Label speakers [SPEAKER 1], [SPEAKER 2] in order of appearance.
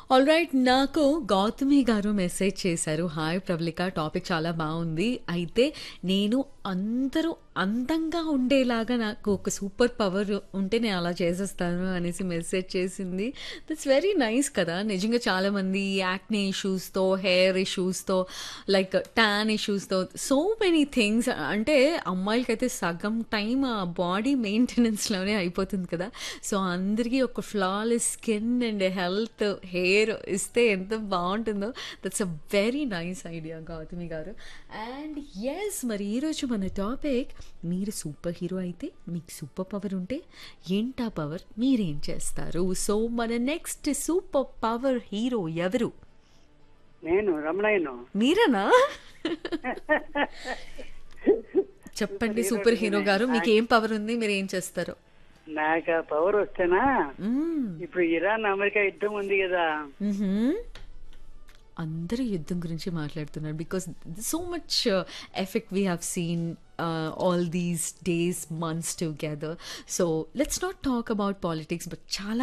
[SPEAKER 1] All right నాకు గౌతమి గారు message చేశారు హాయ్ ప్రవళిక టాపిక్ చాలా బాగుంది అయితే నేను అందరూ అందంగా ఉండేలాగా నాకు ఒక సూపర్ పవర్ ఉంటే నేను అలా చేసేస్తాను అనేసి మెసేజ్ చేసింది దట్స్ వెరీ నైస్ కదా నిజంగా చాలామంది యాక్నే ఇష్యూస్తో హెయిర్ ఇష్యూస్తో లైక్ ట్యాన్ ఇష్యూస్తో సో మెనీ థింగ్స్ అంటే అమ్మాయిలకైతే సగం టైం ఆ బాడీ మెయింటెనెన్స్లోనే అయిపోతుంది కదా సో అందరికీ ఒక flawless skin and health hair ఇస్తే ఎంత బాగుంటుందో that's a very nice idea Gautami గారు అండ్ ఎస్ మరి ఈరోజు మన టాపిక్ మీరు సూపర్ హీరో అయితే మీకు సూపర్ పవర్ ఉంటే ఏంటా పవర్ మీరేం చేస్తారు సో మన నెక్స్ట్ సూపర్ పవర్ హీరో ఎవరు
[SPEAKER 2] నేను రమణయ్యను
[SPEAKER 1] మీరేనా చెప్పండి సూపర్ హీరో గారు మీకు ఏం పవర్ ఉంది మీరు ఏం చేస్తారు
[SPEAKER 2] నాకు ఆ పవర్ వస్తేనా
[SPEAKER 1] మ్మ్.
[SPEAKER 2] ఇప్పుడు ఇరాన్ అమెరికా యుద్ధం ఉంది కదా
[SPEAKER 1] మ్మ్హ్మ్. అందరూ యుద్ధం గురించి మాట్లాడుతున్నారు because so much effect we have seen all these days months together so let's not talk about politics but చాలా